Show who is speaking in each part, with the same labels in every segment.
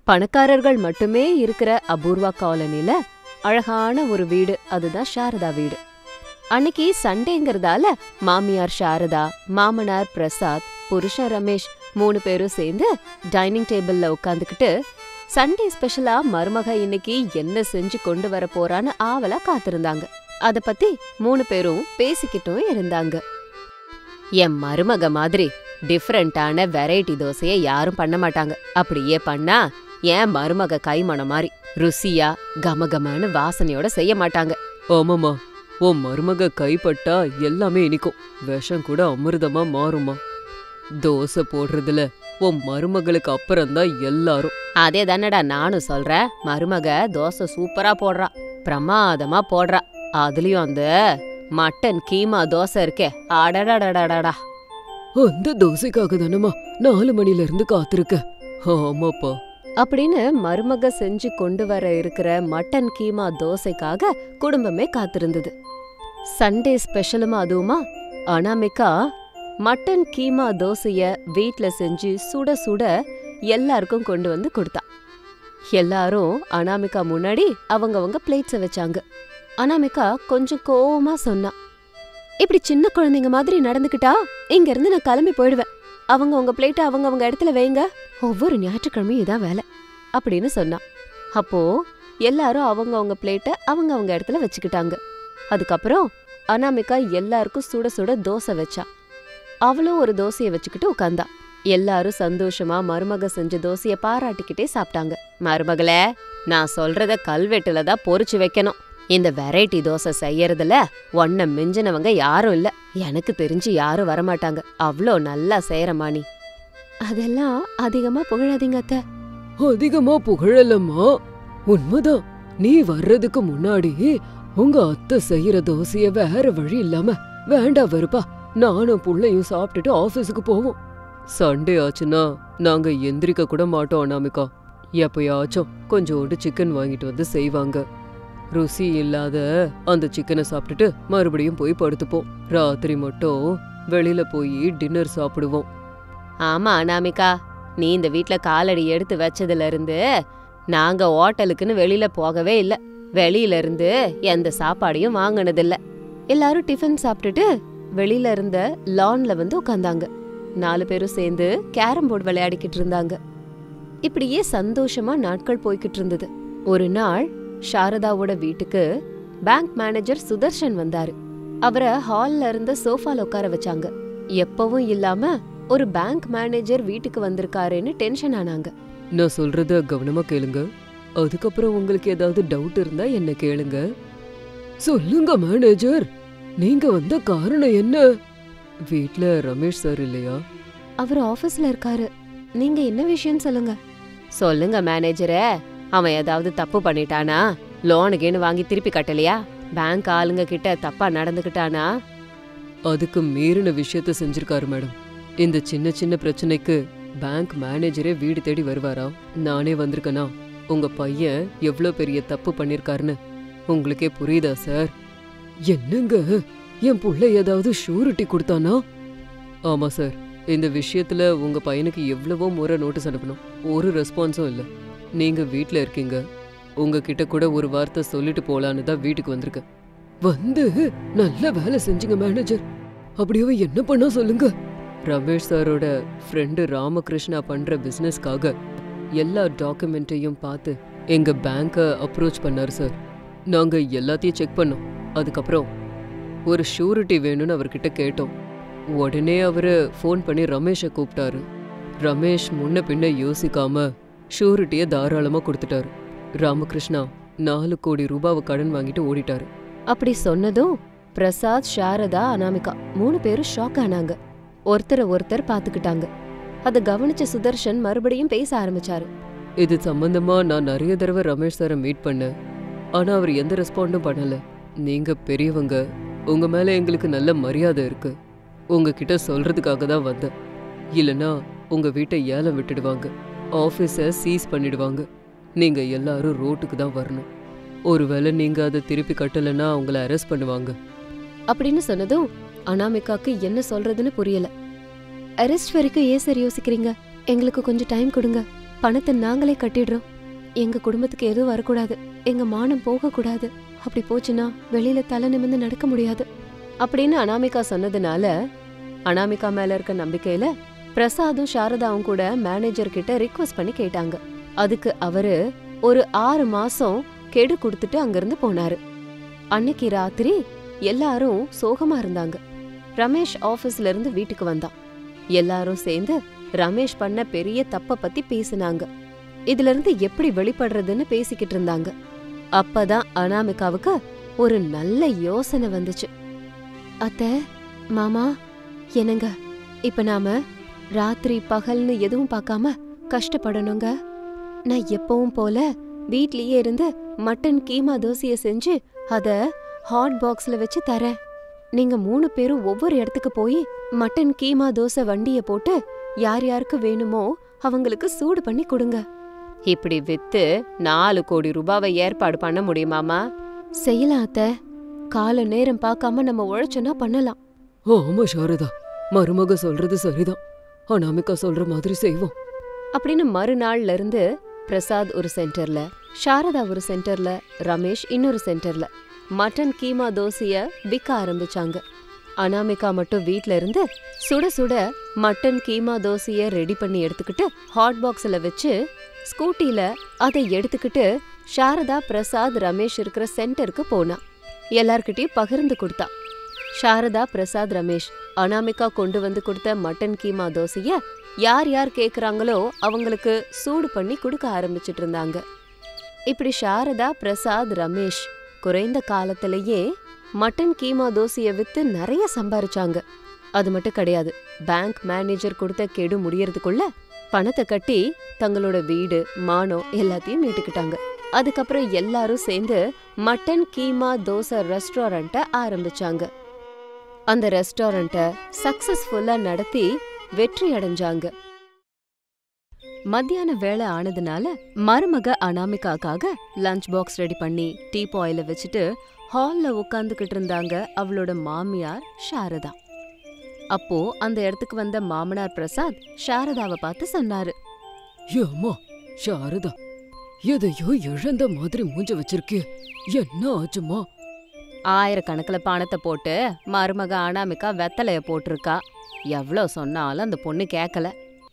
Speaker 1: பணக்காரர்கள் மட்டுமே இருக்கிற அபூர்வா காலனில அழகான ஒரு வீடு அதுதான் சாரதா வீடு அன்னைக்கு சண்டேங்கிறதால மாமியார் சாரதா மாமனார் பிரசாத் புருஷன் ரமேஷ் மூணு பேரும் சேர்ந்து டைனிங் டேபிள்ல உட்காந்துக்கிட்டு சண்டே ஸ்பெஷலா மருமக இன்னைக்கு என்ன செஞ்சு கொண்டு வர போறான்னு ஆவலா காத்திருந்தாங்க அத பத்தி மூணு பேரும் பேசிக்கிட்டும் இருந்தாங்க என் மருமக மாதிரி டிஃப்ரெண்டான வெரைட்டி தோசையை யாரும் பண்ண மாட்டாங்க அப்படியே பண்ணா என் மருமக கைமணம் மாதிரி ருசியா கமகமன்னு வாசனையோட செய்ய மாட்டாங்க
Speaker 2: ஆமாம்மா உன் மருமக கைப்பட்டா எல்லாமே இனிக்கும் விஷம் கூட அமிர்தமா மாறுமா தோசை போடுறதுல உன் மருமகளுக்கு அப்புறம்தான் எல்லாரும்
Speaker 1: அதே தானடா நானும் சொல்றேன் மருமக தோசை சூப்பரா போடுறா பிரமாதமா போடுறா அதுலயும் அந்த மட்டன் கீமா தோசை இருக்கே அடடடடடடா
Speaker 2: அந்த தோசைக்காக தானம்மா நாலு மணில இருந்து காத்திருக்க ஆமாப்பா
Speaker 1: அப்படின்னு மருமக செஞ்சு கொண்டு வர இருக்கிற மட்டன் கீமா தோசைக்காக குடும்பமே காத்திருந்தது சண்டே ஸ்பெஷலுமா அதுவுமா அனாமிகா மட்டன் கீமா தோசைய வீட்ல செஞ்சு சுட சுட எல்லாருக்கும் கொண்டு வந்து கொடுத்தா எல்லாரும் அனாமிகா முன்னாடி அவங்கவங்க பிளேட்ஸை வச்சாங்க அனாமிகா கொஞ்சம் கோவமா சொன்னா இப்படி சின்ன குழந்தைங்க மாதிரி நடந்துக்கிட்டா இங்க இருந்து நான் கிளம்பி போயிடுவேன் அவங்க உங்க பிளேட்டை அவங்க அவங்க இடத்துல வைங்க ஒவ்வொரு ஞாயிற்றுக்கிழமையும் இதான் வேலை அப்படின்னு சொன்னா அப்போ எல்லாரும் அவங்க அவங்க பிளேட்டை அவங்க அவங்க இடத்துல வச்சுக்கிட்டாங்க அதுக்கப்புறம் அனாமிகா எல்லாருக்கும் சுட சுட தோசை வச்சா அவளும் ஒரு தோசையை வச்சுக்கிட்டு உட்காந்தா எல்லாரும் சந்தோஷமா மருமக செஞ்ச தோசைய பாராட்டிக்கிட்டே சாப்பிட்டாங்க மருமகளே நான் சொல்றத கல்வெட்டுல தான் பொரிச்சு வைக்கணும் இந்த வெரைட்டி தோசை செய்யறதுல ஒன்ன மிஞ்சினவங்க யாரும் இல்ல எனக்கு தெரிஞ்சு யாரும் வரமாட்டாங்க அவ்ளோ நல்லா செய்யறமா நீ அதெல்லாம் அதிகமா புகழாதீங்க அத்தை
Speaker 2: அதிகமா புகழலம்மா உண்மைதான் நீ வர்றதுக்கு முன்னாடி உங்க அத்தை செய்யற தோசைய வேற வழி இல்லாம வேண்டாம் வெறுப்பா நானும் புள்ளையும் சாப்பிட்டுட்டு ஆபீஸுக்கு போவோம் சண்டே ஆச்சுன்னா நாங்க எந்திரிக்க கூட மாட்டோம் அனாமிகா எப்பயாச்சும் கொஞ்சோண்டு சிக்கன் வாங்கிட்டு வந்து செய்வாங்க ருசி இல்லாத அந்த சிக்கனை சாப்பிட்டுட்டு மறுபடியும் போய் படுத்துப்போம் ராத்திரி மட்டும் வெளியில போய் டின்னர் சாப்பிடுவோம்
Speaker 1: ஆமா அனாமிகா நீ இந்த வீட்ல காலடி எடுத்து வச்சதுல இருந்து நாங்க ஹோட்டலுக்குன்னு வெளியில போகவே இல்ல வெளியில இருந்து எந்த சாப்பாடையும் வாங்கினதில்ல எல்லாரும் டிஃபன் சாப்பிட்டுட்டு வெளியில இருந்த லான்ல வந்து உட்கார்ந்தாங்க நாலு பேரும் சேர்ந்து கேரம் போர்டு விளையாடிக்கிட்டு இருந்தாங்க இப்படியே சந்தோஷமா நாட்கள் போய்கிட்டு இருந்தது ஒரு நாள் சாரதாவோட வீட்டுக்கு பேங்க் மேனேஜர் சுதர்ஷன் வந்தாரு அவரை ஹால்ல இருந்த சோஃபால உட்கார வச்சாங்க எப்பவும் இல்லாம ஒரு பேங்க் மேனேஜர் வீட்டுக்கு வந்திருக்காருன்னு டென்ஷன் ஆனாங்க
Speaker 2: நான் சொல்றத கவனமா கேளுங்க அதுக்கப்புறம் உங்களுக்கு ஏதாவது டவுட் இருந்தா என்ன கேளுங்க சொல்லுங்க மேனேஜர் நீங்க வந்த காரணம் என்ன வீட்ல ரமேஷ் சார் இல்லையா
Speaker 1: அவர் ஆபீஸ்ல இருக்காரு நீங்க என்ன விஷயம் சொல்லுங்க சொல்லுங்க மேனேஜரே அவன் ஏதாவது தப்பு பண்ணிட்டானா லோனுக்குன்னு வாங்கி திருப்பி கட்டலையா பேங்க் ஆளுங்க கிட்ட தப்பா நடந்துக்கிட்டானா
Speaker 2: அதுக்கு மீறின விஷயத்த செஞ்சிருக்காரு மேடம் இந்த சின்ன சின்ன பிரச்சனைக்கு பேங்க் மேனேஜரே வீடு தேடி வருவாரா நானே வந்திருக்கனா உங்க பையன் எவ்ளோ பெரிய தப்பு பண்ணிருக்காருன்னு உங்களுக்கே புரியுதா சார் என்னங்க என் புள்ள ஏதாவது ஷூரிட்டி கொடுத்தானா ஆமா சார் இந்த விஷயத்துல உங்க பையனுக்கு எவ்வளவோ முறை நோட்டீஸ் அனுப்பணும் ஒரு ரெஸ்பான்ஸும் இல்ல நீங்க வீட்ல இருக்கீங்க உங்ககிட்ட கூட ஒரு வார்த்தை சொல்லிட்டு போலான்னு தான் வீட்டுக்கு வந்திருக்கேன் வந்து நல்ல வேலை செஞ்சீங்க மேனேஜர் அப்படியே என்ன பண்ணா சொல்லுங்க ரமேஷ் சாரோட ஃப்ரெண்டு ராமகிருஷ்ணா பண்ற பிசினஸ்க்காக எல்லா டாக்குமெண்ட்டையும் பார்த்து எங்க பேங்க்கை அப்ரோச் பண்ணார் சார் நாங்க எல்லாத்தையும் செக் பண்ணோம் அதுக்கப்புறம் ஒரு ஷூரிட்டி வேணும்னு அவர்கிட்ட கேட்டோம் உடனே அவரு ஃபோன் பண்ணி ரமேஷை கூப்பிட்டாரு ரமேஷ் முன்ன பின்ன யோசிக்காம ஷூரிட்டியை தாராளமா கொடுத்துட்டாரு ராமகிருஷ்ணா நாலு கோடி ரூபாவை கடன் வாங்கிட்டு ஓடிட்டாரு
Speaker 1: அப்படி சொன்னதும் பிரசாத் சாரதா அனாமிகா மூணு பேரும் ஷாக் ஆனாங்க ஒருத்தரை ஒருத்தர் பாத்துக்கிட்டாங்க அத கவனிச்ச சுதர்ஷன் மறுபடியும் பேச ஆரம்பிச்சாரு
Speaker 2: இது சம்பந்தமா நான் நிறைய தடவை ரமேஷ் சாரை மீட் பண்ணேன் ஆனா அவர் எந்த ரெஸ்பாண்டும் பண்ணல நீங்க பெரியவங்க உங்க மேல எங்களுக்கு நல்ல மரியாதை இருக்கு உங்ககிட்ட சொல்றதுக்காக தான் வந்தேன் இல்லனா உங்க வீட்டை ஏலம் விட்டுடுவாங்க ஆஃபீஸை சீஸ் பண்ணிடுவாங்க நீங்க எல்லாரும் ரோட்டுக்கு தான் வரணும் ஒருவேளை நீங்க அதை திருப்பி கட்டலைன்னா அவங்கள அரெஸ்ட் பண்ணுவாங்க
Speaker 1: அப்படின்னு சொன்னதும் அனாமிகாக்கு என்ன சொல்றதுன்னு புரியல அரெஸ்ட் வரைக்கும் ஏன் சார் யோசிக்கிறீங்க எங்களுக்கு கொஞ்சம் டைம் கொடுங்க பணத்தை நாங்களே கட்டிடுறோம் எங்க குடும்பத்துக்கு எதுவும் வரக்கூடாது எங்க மானம் போக கூடாது அப்படி போச்சுன்னா வெளியில தலை நிமிர்ந்து நடக்க முடியாது அப்படின்னு அனாமிகா சொன்னதுனால அனாமிகா மேல இருக்க நம்பிக்கையில பிரசாதும் சாரதாவும் கூட மேனேஜர் கிட்ட ரிக்வஸ்ட் பண்ணி கேட்டாங்க அதுக்கு அவரு ஒரு ஆறு மாசம் கெடு கொடுத்துட்டு அங்கிருந்து போனாரு அன்னைக்கு ராத்திரி எல்லாரும் சோகமா இருந்தாங்க ரமேஷ் ஆபீஸ்ல இருந்து வீட்டுக்கு வந்தான் எல்லாரும் சேர்ந்து ரமேஷ் பண்ண பெரிய தப்ப பத்தி பேசினாங்க இதுல இருந்து எப்படி வெளிப்படுறதுன்னு பேசிக்கிட்டு இருந்தாங்க அப்பதான் அனாமிகாவுக்கு ஒரு நல்ல யோசனை வந்துச்சு அத்த மாமா என்னங்க இப்ப நாம ராத்திரி பகல்னு எதுவும் பார்க்காம கஷ்டப்படணுங்க நான் எப்பவும் போல வீட்லயே இருந்து மட்டன் கீமா தோசைய செஞ்சு அத ஹாட் பாக்ஸ்ல வச்சு தரேன் நீங்க மூணு பேரும் ஒவ்வொரு இடத்துக்கு போய் மட்டன் கீமா தோசை வண்டிய போட்டு யார் யாருக்கு வேணுமோ அவங்களுக்கு சூடு பண்ணி கொடுங்க இப்படி வித்து நாலு கோடி ரூபாவை ஏற்பாடு பண்ண முடியுமாமா செய்யலாம் அத்த கால நேரம் பார்க்காம நம்ம உழைச்சோன்னா பண்ணலாம்
Speaker 2: ஆமா சாரதா மருமக சொல்றது சரிதான் அனாமிகா சொல்ற மாதிரி செய்வோம்
Speaker 1: அப்படின்னு மறுநாள்ல இருந்து பிரசாத் ஒரு சென்டர்ல சாரதா ஒரு சென்டர்ல ரமேஷ் இன்னொரு சென்டர்ல மட்டன் கீமா தோசைய விற்க ஆரம்பிச்சாங்க அனாமிகா மட்டும் வீட்ல இருந்து சுட சுட மட்டன் கீமா தோசைய ரெடி பண்ணி எடுத்துக்கிட்டு ஹாட் பாக்ஸ்ல வச்சு ஸ்கூட்டில அதை எடுத்துக்கிட்டு சாரதா பிரசாத் ரமேஷ் இருக்கிற சென்டருக்கு போனா எல்லார்கிட்டயும் பகிர்ந்து கொடுத்தா சாரதா பிரசாத் ரமேஷ் அனாமிகா கொண்டு வந்து கொடுத்த மட்டன் கீமா தோசைய யார் யார் கேக்குறாங்களோ அவங்களுக்கு சூடு பண்ணி கொடுக்க ஆரம்பிச்சிட்டு இருந்தாங்க இப்படி சாரதா பிரசாத் ரமேஷ் குறைந்த காலத்திலேயே மட்டன் கீமா தோசைய வித்து நிறைய சம்பாரிச்சாங்க அது மட்டும் கிடையாது பேங்க் மேனேஜர் கொடுத்த கெடு முடியறதுக்குள்ள பணத்தை கட்டி தங்களோட வீடு மானம் எல்லாத்தையும் மீட்டுக்கிட்டாங்க அதுக்கப்புறம் எல்லாரும் சேர்ந்து மட்டன் கீமா தோசை ரெஸ்டாரண்ட்ட ஆரம்பிச்சாங்க அந்த ரெஸ்டாரண்ட்ட சக்சஸ்ஃபுல்லா நடத்தி வெற்றி அடைஞ்சாங்க மத்தியான வேலை ஆனதுனால மருமக அனாமிகாக்காக லஞ்ச் பாக்ஸ் ரெடி பண்ணி டீ பாயில வச்சுட்டு ஹால்ல உட்காந்துக்கிட்டு இருந்தாங்க அவளோட மாமியார் சாரதா அப்போ அந்த இடத்துக்கு வந்த மாமனார் பிரசாத் சாரதாவை பார்த்து சொன்னாரு
Speaker 2: ஏம்மா சாரதா எதையோ இழந்த மாதிரி மூஞ்ச வச்சிருக்கே என்ன ஆச்சுமா
Speaker 1: ஆயிரக்கணக்குல பணத்தை போட்டு மருமக அனாமிகா வெத்தலைய போட்டிருக்கா எவ்வளோ சொன்னாலும் அந்த பொண்ணு கேட்கல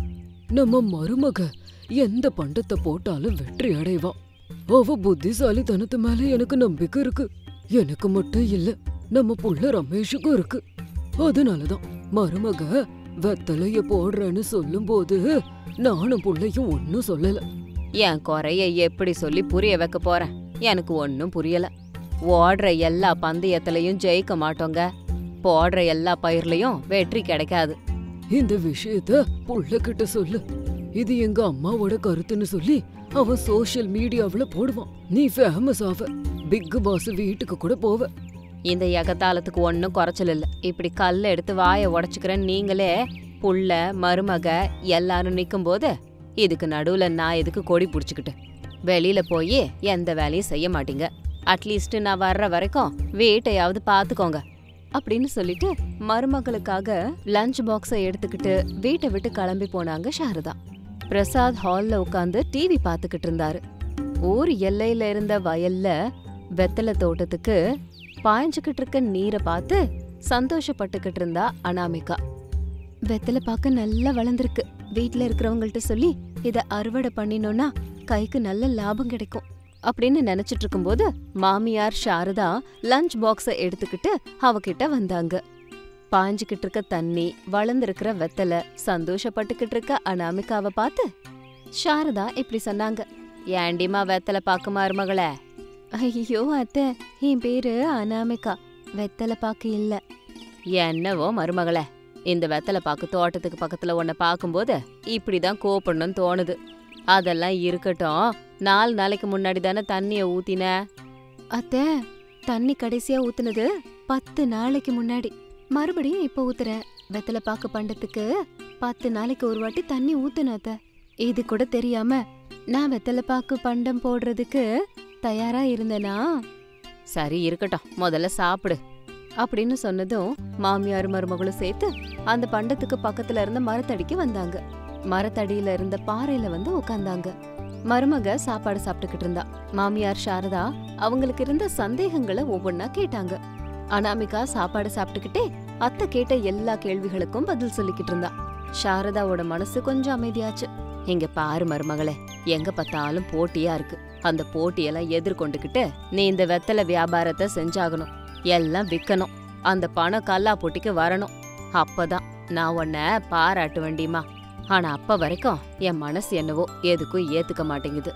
Speaker 2: நம்ம மருமக எந்த பண்டத்தை போட்டாலும் வெற்றி அடைவா அவ புத்திசாலித்தனத்து மேல எனக்கு நம்பிக்கை இருக்கு எனக்கு மட்டும் இல்ல நம்ம புள்ள ரமேஷுக்கும் இருக்கு அதனாலதான் மருமக வெத்தலைய போடுறேன்னு சொல்லும்போது நானும் புள்ளையும் ஒன்னும் சொல்லல
Speaker 1: என் குறைய எப்படி சொல்லி புரிய வைக்க போறேன் எனக்கு ஒன்னும் புரியல ஓடுற எல்லா பந்தயத்திலையும் ஜெயிக்க மாட்டோங்க போடுற எல்லா பயிர்லயும் வெற்றி கிடைக்காது
Speaker 2: இந்த விஷயத்த புள்ள கிட்ட சொல்லு இது எங்க அம்மாவோட கருத்துன்னு சொல்லி அவன் சோஷியல் மீடியாவுல போடுவான் நீ ஃபேமஸ் ஆவ பிக் பாஸ் வீட்டுக்கு கூட போவ
Speaker 1: இந்த எகத்தாளத்துக்கு ஒன்றும் குறைச்சல் இல்ல இப்படி கல்ல எடுத்து வாயை உடச்சுக்கிறேன் நீங்களே புள்ள மருமக எல்லாரும் நிக்கும்போது இதுக்கு நடுவுல நான் எதுக்கு கொடி புடிச்சுக்கிட்டு வெளியில போய் எந்த வேலையும் செய்ய மாட்டீங்க அட்லீஸ்ட் நான் வர்ற வரைக்கும் வீட்டையாவது பாத்துக்கோங்க அப்படின்னு சொல்லிட்டு மருமகளுக்காக லஞ்ச் பாக்ஸை எடுத்துக்கிட்டு வீட்டை விட்டு கிளம்பி போனாங்க சாரதா பிரசாத் ஹால்ல உட்காந்து டிவி பார்த்துக்கிட்டு இருந்தாரு ஊர் எல்லையில இருந்த வயல்ல வெத்தலை தோட்டத்துக்கு பாய்ஞ்சுக்கிட்டு இருக்க நீரை பார்த்து சந்தோஷப்பட்டுக்கிட்டு இருந்தா அனாமிகா வெத்தலை பார்க்க நல்லா வளர்ந்துருக்கு வீட்ல இருக்கிறவங்கள்ட்ட சொல்லி இத அறுவடை பண்ணினோம்னா கைக்கு நல்ல லாபம் கிடைக்கும் அப்படின்னு நினைச்சிட்டு இருக்கும்போது மாமியார் சாரதா லஞ்ச் பாக்ஸ எடுத்துக்கிட்டு அவகிட்ட வந்தாங்க பாஞ்சுக்கிட்டு இருக்க தண்ணி வளர்ந்திருக்கிற வெத்தலை சந்தோஷப்பட்டுக்கிட்டு இருக்க அனாமிகாவை பார்த்து சாரதா இப்படி சொன்னாங்க ஏண்டிமா வெத்தலை பாக்கு மருமகளே ஐயோ அத்தை என் பேரு அனாமிகா வெத்தலை பாக்கு இல்ல என்னவோ மருமகளே இந்த வெத்தலை பாக்கு தோட்டத்துக்கு பக்கத்துல உன்னை பார்க்கும்போது இப்படிதான் கோப்படணும்னு தோணுது அதெல்லாம் இருக்கட்டும் நாலு நாளைக்கு முன்னாடி தானே தண்ணிய ஊத்தின அத்தை தண்ணி கடைசியா ஊத்துனது பத்து நாளைக்கு முன்னாடி மறுபடியும் இப்ப ஊத்துறேன் வெத்தலை பாக்கு பண்டத்துக்கு பத்து நாளைக்கு ஒரு வாட்டி தண்ணி ஊத்துன அத்தை இது கூட தெரியாம நான் வெத்தலை பாக்கு பண்டம் போடுறதுக்கு தயாரா இருந்தேனா சரி இருக்கட்டும் முதல்ல சாப்பிடு அப்படின்னு சொன்னதும் மாமியார் மருமகளும் சேர்த்து அந்த பண்டத்துக்கு பக்கத்துல இருந்த மரத்தடிக்கு வந்தாங்க மரத்தடியில இருந்த பாறையில வந்து உட்கார்ந்தாங்க மருமக சாப்பாடு சாப்பிட்டுக்கிட்டு இருந்தா மாமியார் சாரதா அவங்களுக்கு இருந்த சந்தேகங்களை ஒவ்வொன்னா கேட்டாங்க அனாமிகா சாப்பாடு சாப்பிட்டுக்கிட்டே அத்தை கேட்ட எல்லா கேள்விகளுக்கும் பதில் சொல்லிக்கிட்டு இருந்தா சாரதாவோட மனசு கொஞ்சம் அமைதியாச்சு இங்க பாரு மருமகளே எங்க பார்த்தாலும் போட்டியா இருக்கு அந்த போட்டியெல்லாம் எதிர்கொண்டுகிட்டு நீ இந்த வெத்தலை வியாபாரத்தை செஞ்சாகணும் எல்லாம் விக்கணும் அந்த பணம் கல்லா போட்டிக்கு வரணும் அப்பதான் நான் உன்னை பாராட்டு வேண்டியமா ஆனா அப்ப வரைக்கும் என் மனசு என்னவோ எதுக்கும் ஏத்துக்க மாட்டேங்குது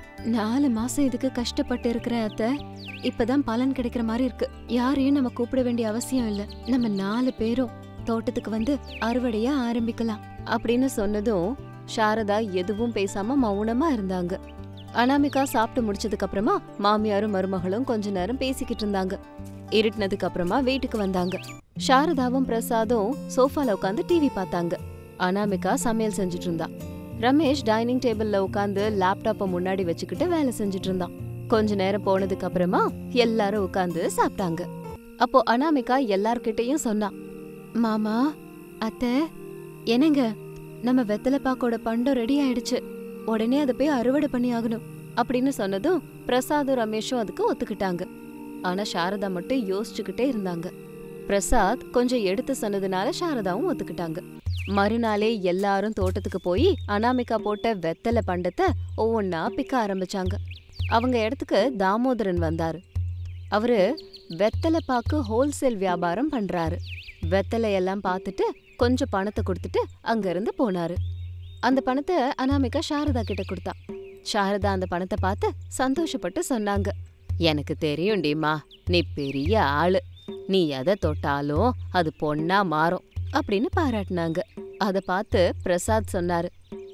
Speaker 1: நாலு மாசம் இதுக்கு கஷ்டப்பட்டு இருக்கிறேன் அத்தை இப்பதான் பலன் கிடைக்கிற மாதிரி இருக்கு யாரையும் நம்ம கூப்பிட வேண்டிய அவசியம் இல்ல நம்ம நாலு பேரும் தோட்டத்துக்கு வந்து அறுவடைய ஆரம்பிக்கலாம் அப்படின்னு சொன்னதும் சாரதா எதுவும் பேசாம மௌனமா இருந்தாங்க அனாமிகா சாப்பிட்டு முடிச்சதுக்கு அப்புறமா மாமியாரும் மருமகளும் கொஞ்ச நேரம் பேசிக்கிட்டு இருந்தாங்க இருட்டினதுக்கு அப்புறமா வீட்டுக்கு வந்தாங்க சாரதாவும் பிரசாதும் சோஃபால உட்காந்து டிவி பார்த்தாங்க அனாமிகா சமையல் செஞ்சுட்டு இருந்தா ரமேஷ் டைனிங் டேபிள்ல உட்காந்து லேப்டாப்பை முன்னாடி வச்சுக்கிட்டு வேலை செஞ்சுட்டு இருந்தான் கொஞ்ச நேரம் போனதுக்கு அப்புறமா எல்லாரும் உட்காந்து சாப்பிட்டாங்க அப்போ அனாமிகா எல்லார்கிட்டயும் சொன்னா மாமா அத்தை என்னங்க நம்ம வெத்தலை பாக்கோட பண்டம் ரெடி ஆயிடுச்சு உடனே அதை போய் அறுவடை பண்ணி ஆகணும் அப்படின்னு சொன்னதும் பிரசாதும் ரமேஷும் அதுக்கு ஒத்துக்கிட்டாங்க ஆனா சாரதா மட்டும் யோசிச்சுக்கிட்டே இருந்தாங்க பிரசாத் கொஞ்சம் எடுத்து சொன்னதுனால சாரதாவும் ஒத்துக்கிட்டாங்க மறுநாளே எல்லாரும் தோட்டத்துக்கு போய் அனாமிகா போட்ட வெத்தலை பண்டத்தை ஒவ்வொன்னா பிக்க ஆரம்பிச்சாங்க அவங்க இடத்துக்கு தாமோதரன் வந்தாரு அவரு வெத்தலை பாக்கு ஹோல்சேல் வியாபாரம் பண்றாரு வெத்தலை எல்லாம் பார்த்துட்டு கொஞ்சம் பணத்தை கொடுத்துட்டு அங்க இருந்து போனாரு அந்த பணத்தை அனாமிகா சாரதா கிட்ட கொடுத்தா சாரதா அந்த பணத்தை பார்த்து சந்தோஷப்பட்டு சொன்னாங்க எனக்கு தெரியும்டிமா நீ பெரிய ஆளு நீ எதை தொட்டாலும் அது பொண்ணா மாறும் அப்படின்னு பாராட்டினாங்க அத பார்த்து பிரசாத் சொன்னாரு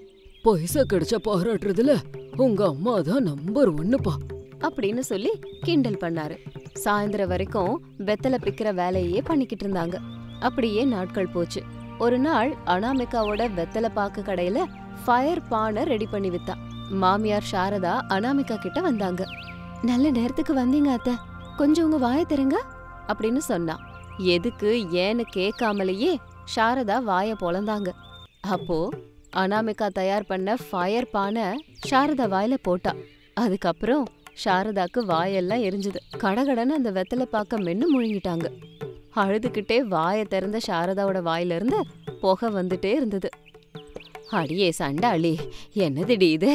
Speaker 2: பைசா கிடைச்சா பாராட்டுறதுல உங்க அம்மா தான் நம்பர் ஒன்னுப்பா
Speaker 1: அப்படின்னு சொல்லி கிண்டல் பண்ணாரு சாயந்தரம் வரைக்கும் வெத்தலை பிக்கிற வேலையே பண்ணிக்கிட்டு இருந்தாங்க அப்படியே நாட்கள் போச்சு ஒரு நாள் அனாமிகாவோட வெத்தலை பாக்கு கடையில ஃபயர் பானை ரெடி பண்ணி வித்தா மாமியார் சாரதா அனாமிகா கிட்ட வந்தாங்க நல்ல நேரத்துக்கு வந்தீங்க அத்தை கொஞ்சம் உங்க வாயை தருங்க அப்படின்னு சொன்னா எதுக்கு ஏன்னு கேட்காமலேயே சாரதா வாய பொளந்தாங்க அப்போ அனாமிகா தயார் பண்ண ஃபயர் பானை சாரதா வாயில போட்டா அதுக்கப்புறம் சாரதாக்கு வாயெல்லாம் எரிஞ்சுது கடகடன்னு அந்த வெத்தலை பாக்க மென்னு முழுங்கிட்டாங்க அழுதுகிட்டே வாயை திறந்த சாரதாவோட வாயிலிருந்து புகை வந்துட்டே இருந்தது அடியே சண்டாளி என்னதுடி இது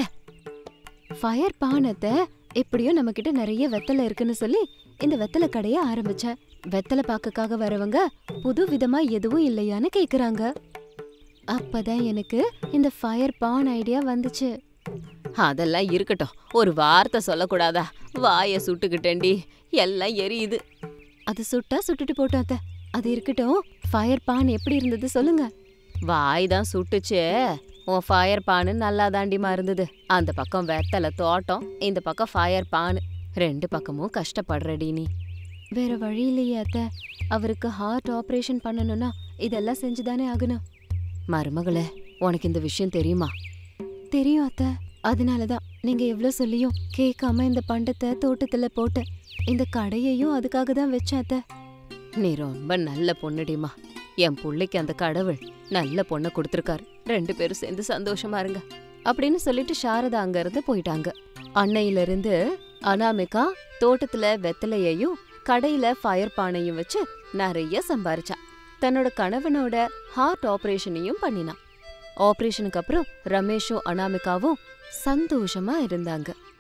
Speaker 1: ஃபயர் பானத்தை எப்படியோ நம்ம கிட்ட நிறைய வெத்தலை இருக்குன்னு சொல்லி இந்த வெத்தலை கடைய ஆரம்பிச்சேன் வெத்தலை பாக்கக்காக வரவங்க புது விதமா எதுவும் இல்லையான்னு கேக்குறாங்க அப்பதான் எனக்கு இந்த ஃபயர் பான் ஐடியா வந்துச்சு அதெல்லாம் இருக்கட்டும் ஒரு வார்த்தை சொல்லக்கூடாதா வாயை சுட்டுக்கிட்டேன்டி எல்லாம் எரியுது அது சுட்டா சுட்டுட்டு போட்டோம் அத்தை அது இருக்கட்டும் ஃபயர் பான் எப்படி இருந்தது சொல்லுங்க வாய் தான் சுட்டுச்சே உன் ஃபயர் பானு நல்லா தாண்டிமா இருந்தது அந்த பக்கம் வெத்தலை தோட்டம் இந்த பக்கம் ஃபயர் பானு ரெண்டு பக்கமும் கஷ்டப்படுறடி நீ வேற வழி இல்லையே அத்தை அவருக்கு ஹார்ட் ஆபரேஷன் பண்ணணும்னா இதெல்லாம் செஞ்சுதானே ஆகணும் மருமகளே உனக்கு இந்த விஷயம் தெரியுமா தெரியும் அத்தை அதனாலதான் நீங்க எவ்ளோ சொல்லியும் கேட்காம இந்த பண்டத்தை தோட்டத்துல போட்டேன் இந்த கடையையும் அதுக்காக தான் வச்சேன் அத்தை நீ ரொம்ப நல்ல பொண்ணுடிமா என் புள்ளைக்கு அந்த கடவுள் நல்ல பொண்ணை கொடுத்துருக்காரு ரெண்டு பேரும் சேர்ந்து சந்தோஷமா இருங்க அப்படின்னு சொல்லிட்டு சாரதா அங்க இருந்து போயிட்டாங்க அன்னையில இருந்து அனாமிகா தோட்டத்துல வெத்தலையையும் கடையில ஃபயர் பானையும் வச்சு நிறைய சம்பாரிச்சா தன்னோட கணவனோட ஹார்ட் ஆபரேஷனையும் பண்ணினான் ஆபரேஷனுக்கு அப்புறம் ரமேஷும் அனாமிகாவும் சந்தோஷமா இருந்தாங்க